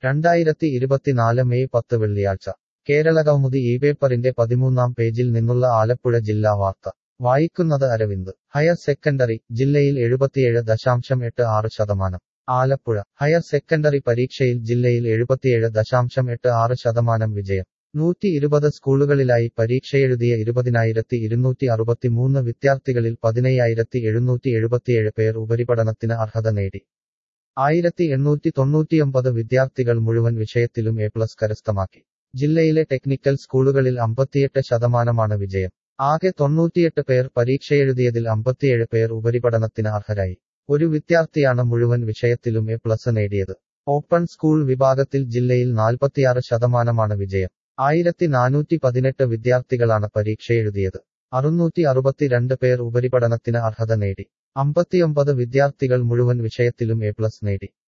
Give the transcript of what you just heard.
രണ്ടായിരത്തി ഇരുപത്തിനാല് മെയ് പത്ത് വെള്ളിയാഴ്ച കേരളകൗമുദി ഈ പേപ്പറിന്റെ പതിമൂന്നാം പേജിൽ നിന്നുള്ള ആലപ്പുഴ ജില്ലാ വാർത്ത വായിക്കുന്നത് അരവിന്ദ് ഹയർ സെക്കൻഡറി ജില്ലയിൽ എഴുപത്തിയേഴ് ദശാംശം എട്ട് ആറ് ശതമാനം ആലപ്പുഴ ഹയർ സെക്കൻഡറി പരീക്ഷയിൽ ജില്ലയിൽ എഴുപത്തിയേഴ് ദശാംശം എട്ട് ആറ് ശതമാനം വിജയം നൂറ്റി ഇരുപത് സ്കൂളുകളിലായി പരീക്ഷയെഴുതിയ ഇരുപതിനായിരത്തി ഇരുന്നൂറ്റി അറുപത്തിമൂന്ന് വിദ്യാർത്ഥികളിൽ പതിനയ്യായിരത്തി എഴുന്നൂറ്റി എഴുപത്തിയേഴ് പേർ ഉപരിപഠനത്തിന് അർഹത നേടി ആയിരത്തി എണ്ണൂറ്റി തൊണ്ണൂറ്റിയൊമ്പത് വിദ്യാർത്ഥികൾ മുഴുവൻ വിഷയത്തിലും എ പ്ലസ് കരസ്ഥമാക്കി ജില്ലയിലെ ടെക്നിക്കൽ സ്കൂളുകളിൽ അമ്പത്തിയെട്ട് ശതമാനമാണ് വിജയം ആകെ തൊണ്ണൂറ്റിയെട്ട് പേർ പരീക്ഷയെഴുതിയതിൽ അമ്പത്തിയേഴ് പേർ ഉപരിപഠനത്തിന് അർഹരായി ഒരു വിദ്യാർത്ഥിയാണ് മുഴുവൻ വിഷയത്തിലും എ പ്ലസ് നേടിയത് ഓപ്പൺ സ്കൂൾ വിഭാഗത്തിൽ ജില്ലയിൽ നാൽപ്പത്തിയാറ് ശതമാനമാണ് വിജയം ആയിരത്തി നാനൂറ്റി പതിനെട്ട് വിദ്യാർത്ഥികളാണ് പരീക്ഷയെഴുതിയത് അറുന്നൂറ്റി അറുപത്തിരണ്ട് പേർ ഉപരിപഠനത്തിന് അർഹത നേടി അമ്പത്തിയൊമ്പത് വിദ്യാർത്ഥികൾ മുഴുവൻ വിഷയത്തിലും എ പ്ലസ് നേടി